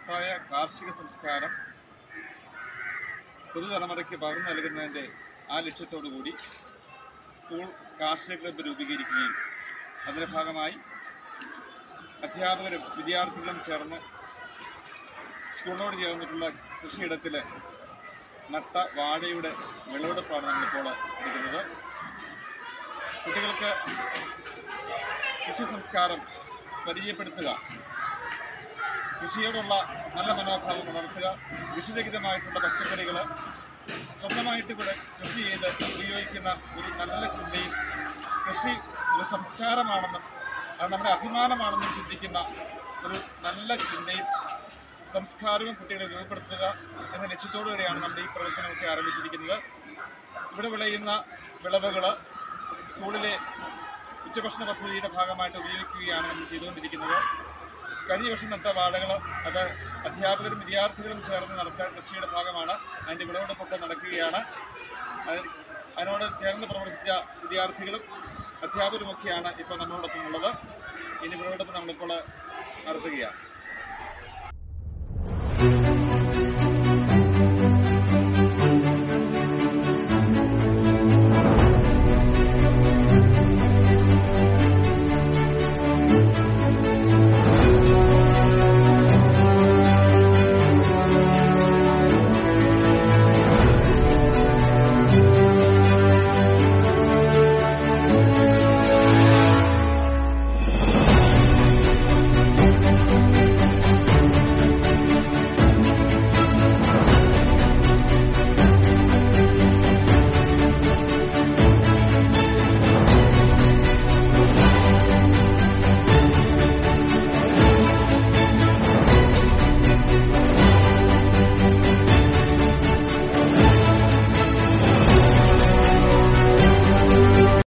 മഹത്തായ കാർഷിക സംസ്കാരം പുതുതലമുറയ്ക്ക് പകർന്നു നൽകുന്നതിൻ്റെ ആ ലക്ഷ്യത്തോടു കൂടി സ്കൂൾ കാർഷിക ക്ലബ്ബ് രൂപീകരിക്കുകയും അതിൻ്റെ ഭാഗമായി അധ്യാപകരും വിദ്യാർത്ഥികളും ചേർന്ന് സ്കൂളിനോട് ചേർന്നിട്ടുള്ള കൃഷിയിടത്തിൽ നട്ട വാഴയുടെ വിളവെടുപ്പാണ് നമ്മളിപ്പോൾ എടുക്കുന്നത് കുട്ടികൾക്ക് കൃഷി സംസ്കാരം പരിചയപ്പെടുത്തുക കൃഷിയോടുള്ള നല്ല മനോഭാവം വളർത്തുക വിഷരഹിതമായിട്ടുള്ള പച്ചക്കറികൾ സ്വന്തമായിട്ട് കൂടെ കൃഷി ചെയ്ത് ഉപയോഗിക്കുന്ന ഒരു നല്ല ചിന്തയും കൃഷി ഒരു സംസ്കാരമാണെന്നും അത് നമ്മുടെ അഭിമാനമാണെന്നും ചിന്തിക്കുന്ന ഒരു നല്ല ചിന്തയും സംസ്കാരവും കുട്ടികളെ രൂപപ്പെടുത്തുക എന്ന ലക്ഷ്യത്തോടുകൂടിയാണ് നമ്മുടെ ഈ പ്രവർത്തനമൊക്കെ ആരംഭിച്ചിരിക്കുന്നത് ഇവിടെ വിളയുന്ന വിളവുകൾ സ്കൂളിലെ ഉച്ചഭക്ഷണ പദ്ധതിയുടെ ഭാഗമായിട്ട് ഉപയോഗിക്കുകയാണ് നമ്മൾ ചെയ്തുകൊണ്ടിരിക്കുന്നത് കഴിഞ്ഞ വർഷം നട്ട വാഴകൾ അത് അധ്യാപകരും വിദ്യാർത്ഥികളും ചേർന്ന് നടത്താൻ കൃഷിയുടെ ഭാഗമാണ് അതിൻ്റെ വിളവെടുപ്പൊക്കെ നടക്കുകയാണ് അത് അതിനോട് ചേർന്ന് പ്രവർത്തിച്ച വിദ്യാർത്ഥികളും അധ്യാപകരുമൊക്കെയാണ് ഇപ്പോൾ നമ്മളോടൊപ്പം ഉള്ളത് ഇനി വിളവെടുപ്പ് നമ്മളിപ്പോൾ നടത്തുകയാണ്